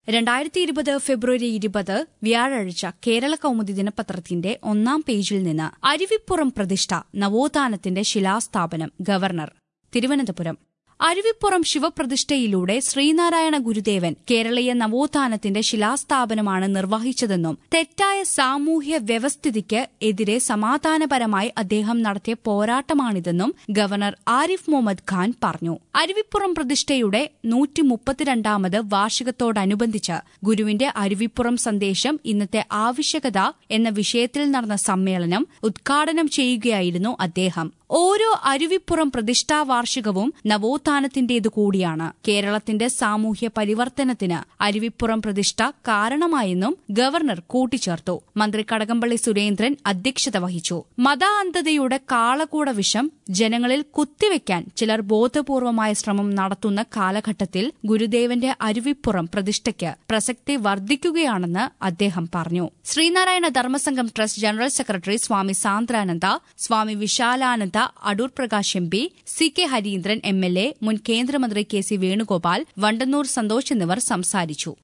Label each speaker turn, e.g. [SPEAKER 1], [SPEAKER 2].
[SPEAKER 1] രണ്ടായിരത്തി ഇരുപത് ഫെബ്രുവരി ഇരുപത് വ്യാഴാഴ്ച കേരള കൗമുദി ദിനപത്രത്തിന്റെ ഒന്നാം പേജിൽ നിന്ന് അരുവിപ്പുറം പ്രതിഷ്ഠ നവോത്ഥാനത്തിന്റെ ശിലാസ്ഥാപനം ഗവർണർ തിരുവനന്തപുരം അരുവിപ്പുറം ശിവപ്രതിഷ്ഠയിലൂടെ ശ്രീനാരായണ ഗുരുദേവൻ കേരളീയ നവോത്ഥാനത്തിന്റെ ശിലാസ്ഥാപനമാണ് നിർവഹിച്ചതെന്നും തെറ്റായ സാമൂഹ്യ വ്യവസ്ഥിതിക്ക് എതിരെ സമാധാനപരമായി അദ്ദേഹം നടത്തിയ പോരാട്ടമാണിതെന്നും ഗവർണർ ആരിഫ് മുഹമ്മദ് ഖാൻ പറഞ്ഞു അരുവിപ്പുറം പ്രതിഷ്ഠയുടെ നൂറ്റി മുപ്പത്തിരണ്ടാമത് വാർഷികത്തോടനുബന്ധിച്ച് ഗുരുവിന്റെ അരുവിപ്പുറം സന്ദേശം ഇന്നത്തെ ആവശ്യകത എന്ന വിഷയത്തിൽ നടന്ന സമ്മേളനം ഉദ്ഘാടനം ചെയ്യുകയായിരുന്നു അദ്ദേഹം ഓരോ അരുവിപ്പുറം പ്രതിഷ്ഠാ വാർഷികവും നവോത്ഥാനത്തിന്റേതു കൂടിയാണ് കേരളത്തിന്റെ സാമൂഹ്യ പരിവർത്തനത്തിന് അരുവിപ്പുറം പ്രതിഷ്ഠ കാരണമായെന്നും ഗവർണർ കൂട്ടിച്ചേർത്തു മന്ത്രി കടകംപള്ളി സുരേന്ദ്രൻ അധ്യക്ഷത വഹിച്ചു മത അന്ധതയുടെ കാളകൂട വിഷം ജനങ്ങളിൽ കുത്തിവെക്കാൻ ചിലർ ബോധപൂർവമായ ശ്രമം നടത്തുന്ന കാലഘട്ടത്തിൽ ഗുരുദേവന്റെ അരുവിപ്പുറം പ്രതിഷ്ഠയ്ക്ക് പ്രസക്തി വർദ്ധിക്കുകയാണെന്ന് അദ്ദേഹം പറഞ്ഞു Sreenarayana Dharmasangham trust general secretary Swami Sandrananda Swami Vishalananda Adoor Prakash M P C K Hareendran M L A മുൻ കേന്ദ്രമന്ത്രി കെ സി വേണുഗോപാൽ വണ്ടന്നൂർ സന്തോഷ് എന്നിവർ സംസാരിച്ചു